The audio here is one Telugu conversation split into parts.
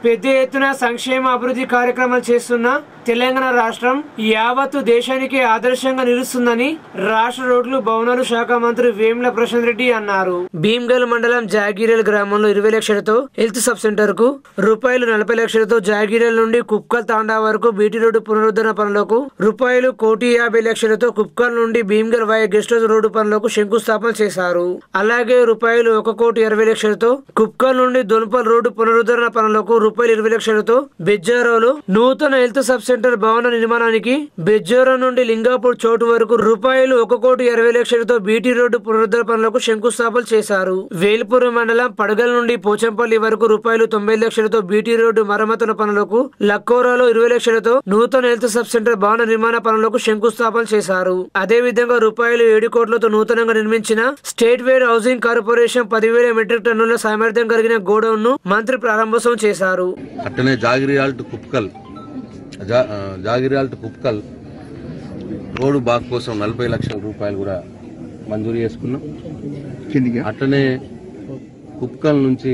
పెద్ద ఎత్తున సంక్షేమ అభివృద్ధి కార్యక్రమాలు చేస్తున్న తెలంగాణ రాష్ట్రం యావత్తు దేశానికి ఆదర్శంగా నిలుస్తుందని రాష్ట్ర రోడ్లు భవనాలు శాఖ మంత్రి వేముల ప్రశాంత్ రెడ్డి అన్నారు భీమ్గల్ మండలం జాగిరేల్ గ్రామంలో ఇరవై లక్షలతో హెల్త్ సబ్ సెంటర్ కు రూపాయలు నలభై లక్షలతో జాగిరేల్ నుండి కుక్కల్ తాండా వరకు బీటీ రోడ్డు పునరుద్ధరణ పనులకు రూపాయలు కోటి యాభై లక్షలతో కుక్కల్ నుండి భీమ్గల్ వాయ గెస్ట్ హౌస్ రోడ్డు పనులకు శంకుస్థాపన చేశారు అలాగే రూపాయలు ఒక కోటి ఇరవై లక్షలతో కుక్కల్ నుండి దొన్పల్ రోడ్డు పునరుద్ధరణ పనులకు రూపాయలు ఇరవై లక్షలతో బెజ్జారోలో నూతన హెల్త్ సబ్ సెంటర్ భవన నిర్మాణానికి బెజ్జోరా నుండి లింగాపూర్ చోటు వరకు రూపాయలు ఒక కోటి ఇరవై లక్షలతో బీటీ రోడ్డు పునరుద్ధరణ పనులకు శంకుస్థాపన చేశారు వేల్పూర్ మండలం పడగల నుండి పోచంపల్లి వరకు రూపాయలు తొంభై లక్షలతో బీటీ రోడ్డు మరమ్మతుల పనులకు లక్కోరాలో ఇరవై లక్షలతో నూతన హెల్త్ సబ్ సెంటర్ భవన నిర్మాణ పనులకు శంకుస్థాపన చేశారు అదే విధంగా రూపాయలు ఏడు కోట్లతో నూతనంగా నిర్మించిన స్టేట్ వేర్ హౌసింగ్ కార్పొరేషన్ పదివేల మెట్రిక్ టన్నుల సామర్థ్యం కలిగిన గోడౌన్ ను మంత్రి ప్రారంభోత్సవం చేశారు అట్టనే జాగిరియాల్ టు కుప్కల్ జా- ఆ, జాగిరియాల్ టు కుప్కల్ రోడ్డు బాగ్ కోసం నలభై లక్షల రూపాయలు కూడా మంజూరు చేసుకున్నాం అట్టనే కుప్కల్ నుంచి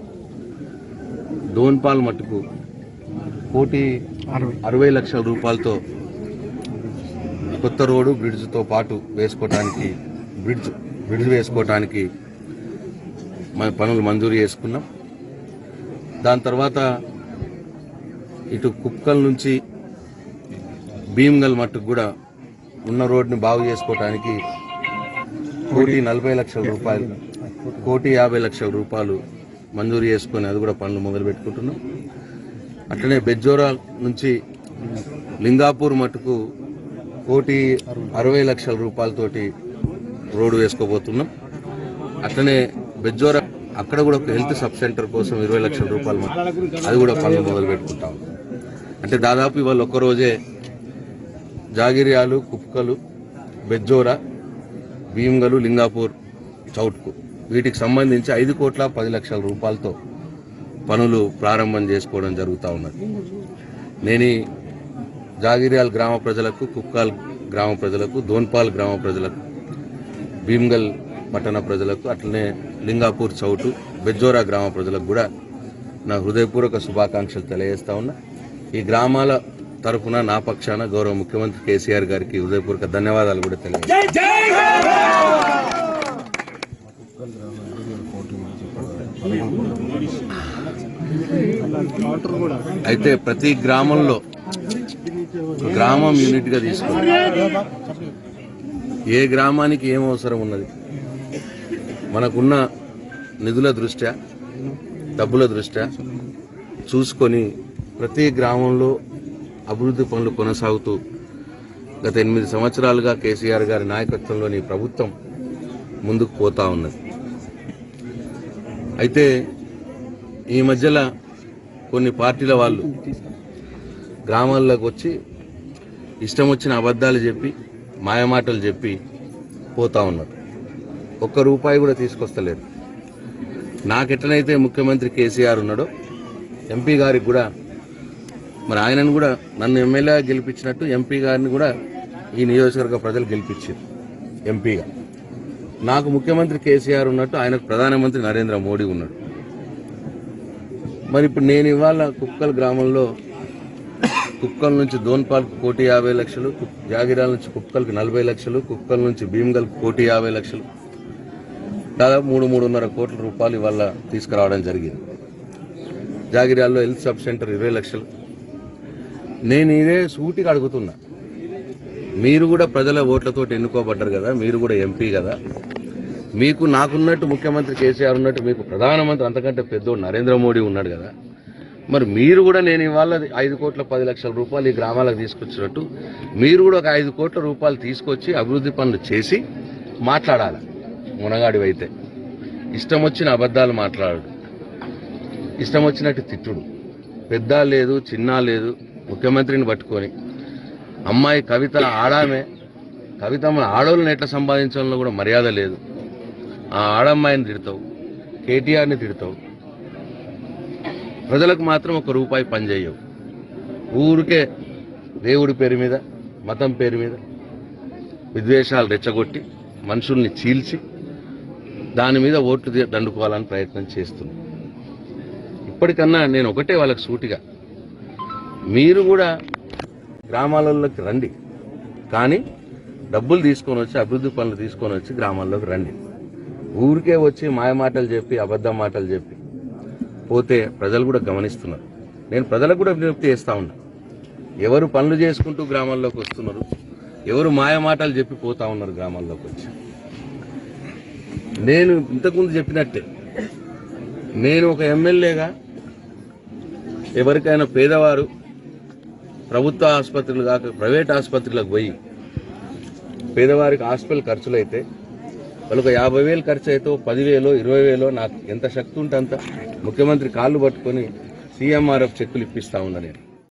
డోన్పాల్ మట్టుకు కోటి అరవై లక్షల రూపాయలతో కొత్త రోడ్డు బ్రిడ్జ్తో పాటు వేసుకోవటానికి బ్రిడ్జ్ బ్రిడ్జ్ వేసుకోవటానికి మన పనులు మంజూరు చేసుకున్నాం దాని తర్వాత ఇటు కుక్కల్ నుంచి భీమ్గల్ మట్టుకు కూడా ఉన్న రోడ్ని బాగు చేసుకోవటానికి కోటి నలభై లక్షల రూపాయలు కోటి యాభై లక్షల రూపాయలు మంజూరు చేసుకొని అది కూడా పనులు మొదలు పెట్టుకుంటున్నాం అట్లనే బెజ్జోరా నుంచి లింగాపూర్ మట్టుకు కోటి అరవై లక్షల రూపాయలతోటి రోడ్డు వేసుకోబోతున్నాం అట్లనే బెజ్జోరా అక్కడ కూడా ఒక హెల్త్ సబ్ సెంటర్ కోసం ఇరవై లక్షల రూపాయలు మ- అది కూడా పనులు మొదలు పెట్టుకుంటాం అంటే దాదాపు ఇవాళ ఒక్క రోజే జాగిరియాలు కుప్కలు బెజ్జోరా భీమ్గలు లింగాపూర్ చౌట్కు వీటికి సంబంధించి ఐదు కోట్ల పది లక్షల రూపాయలతో పనులు ప్రారంభం చేసుకోవడం జరుగుతూ ఉన్నది నేను ఈ జాగిరియాల్ గ్రామ ప్రజలకు కుక్కాల్ గ్రామ ప్రజలకు దోన్పాల్ గ్రామ ప్రజలకు భీమ్గల్ పట్టణ ప్రజలకు అట్లనే లింగాపూర్ చౌటు బెజ్జోరా గ్రామ ప్రజలకు కూడా నా హృదయపూర్వక శుభాకాంక్షలు తెలియజేస్తా ఉన్నా ఈ గ్రామాల తరఫున నా పక్షాన గౌరవ ముఖ్యమంత్రి కేసీఆర్ గారికి హృదయపూర్వక ధన్యవాదాలు కూడా తెలియజేస్తాను అయితే ప్రతి గ్రామంలో గ్రామం యూనిట్ గా తీసుకుంది ఏ గ్రామానికి ఏం అవసరం ఉన్నది మనకున్న నిధుల దృష్ట్యా డబ్బుల దృష్ట్యా చూసుకొని ప్రతి గ్రామంలో అభివృద్ధి పనులు కొనసాగుతూ గత ఎనిమిది సంవత్సరాలుగా కేసీఆర్ గారి నాయకత్వంలోని ప్రభుత్వం ముందుకు పోతా ఉన్నది అయితే ఈ మధ్యలో కొన్ని పార్టీల వాళ్ళు గ్రామాల్లోకి వచ్చి ఇష్టం వచ్చిన అబద్ధాలు చెప్పి మాయమాటలు చెప్పి పోతా ఉన్నారు ఒక్క రూపాయి కూడా తీసుకొస్తలేరు నాకెట్లనైతే ముఖ్యమంత్రి కేసీఆర్ ఉన్నాడో ఎంపీ గారికి కూడా మరి ఆయనను కూడా నన్ను ఎమ్మెల్యే గెలిపించినట్టు ఎంపీ గారిని కూడా ఈ నియోజకవర్గ ప్రజలు గెలిపించారు ఎంపీగా నాకు ముఖ్యమంత్రి కేసీఆర్ ఉన్నట్టు ఆయనకు ప్రధానమంత్రి నరేంద్ర మోడీ ఉన్నాడు మరి ఇప్పుడు నేను ఇవాళ కుక్కల్ గ్రామంలో కుక్కల్ నుంచి దోన్పాల్కు కోటి యాభై లక్షలు కు- జాగిరాల నుంచి కుక్కల్కి నలభై లక్షలు కుక్కల్ నుంచి భీమ్గల్ కోటి యాభై లక్షలు దాదాపు మూడు మూడున్నర కోట్ల రూపాయలు ఇవాళ తీసుకురావడం జరిగింది జాగిరాల్లో హెల్త్ సబ్ సెంటర్ ఇరవై లక్షలు నేను ఇదే సూటిగా అడుగుతున్నా మీరు కూడా ప్రజల ఓట్లతో ఎన్నుకోబడ్డారు కదా మీరు కూడా ఎంపీ కదా మీకు నాకున్నట్టు ముఖ్యమంత్రి కేసీఆర్ ఉన్నట్టు మీకు ప్రధానమంత్రి అంతకంటే పెద్దోడు నరేంద్ర మోడీ ఉన్నాడు కదా మరి మీరు కూడా నేను ఇవాళ ఐదు కోట్ల పది లక్షల రూపాయలు ఈ గ్రామాలకు తీసుకొచ్చినట్టు మీరు కూడా ఒక ఐదు కోట్ల రూపాయలు తీసుకొచ్చి అభివృద్ధి పనులు చేసి మాట్లాడాలి మునగాడివైతే ఇష్టం వచ్చిన అబద్ధాలు మాట్లాడు ఇష్టం వచ్చినట్టు తిట్టుడు పెద్ద లేదు చిన్న లేదు ముఖ్యమంత్రిని పట్టుకొని అమ్మాయి కవిత ఆడామే కవిత మన ఆడోళ్ళని ఎట్లా సంపాదించడంలో కూడా మర్యాద లేదు ఆ ఆడమ్మాయిని తిడతావు కేటీఆర్ని తిడతావు ప్రజలకు మాత్రం ఒక రూపాయి పనిచేయవు ఊరికే దేవుడి పేరు మీద మతం పేరు మీద విద్వేషాలు రెచ్చగొట్టి మనుషుల్ని చీల్చి దాని మీద ఓట్లు ది- దండుకోవాలని ప్రయత్నం చేస్తుంది ఇప్పటి ఇప్పటికన్నా నేను ఒకటే వాళ్ళకి సూటిగా మీరు కూడా గ్రామాలలోకి రండి కానీ డబ్బులు తీసుకొని వచ్చి అభివృద్ధి పనులు తీసుకొని వచ్చి గ్రామాల్లోకి రండి ఊరికే వచ్చి మాయ మాటలు చెప్పి అబద్ధ మాటలు చెప్పి పోతే ప్రజలు కూడా గమనిస్తున్నారు నేను ప్రజలకు కూడా విజ్ఞప్తి చేస్తా ఉన్నా ఎవరు పనులు చేసుకుంటూ గ్రామాల్లోకి వస్తున్నారు ఎవరు మాయ మాటలు చెప్పి పోతా ఉన్నారు గ్రామాల్లోకి వచ్చి నేను ఇంతకుముందు చెప్పినట్టే నేను ఒక ఎమ్మెల్యేగా ఎవరికైనా పేదవారు ప్రభుత్వ ఆసుపత్రులు కాక ప్రైవేట్ ఆసుపత్రులకు పోయి పేదవారికి హాస్పిటల్ ఖర్చులు అయితే వాళ్ళకి యాభై వేలు ఖర్చు అయితే ఓ పదివేలో ఇరవై వేలో నాకు ఎంత శక్తి ఉంటే అంత ముఖ్యమంత్రి కాళ్ళు పట్టుకొని సీఎంఆర్ఎఫ్ చెక్కులు ఇప్పిస్తా ఉన్నా నేను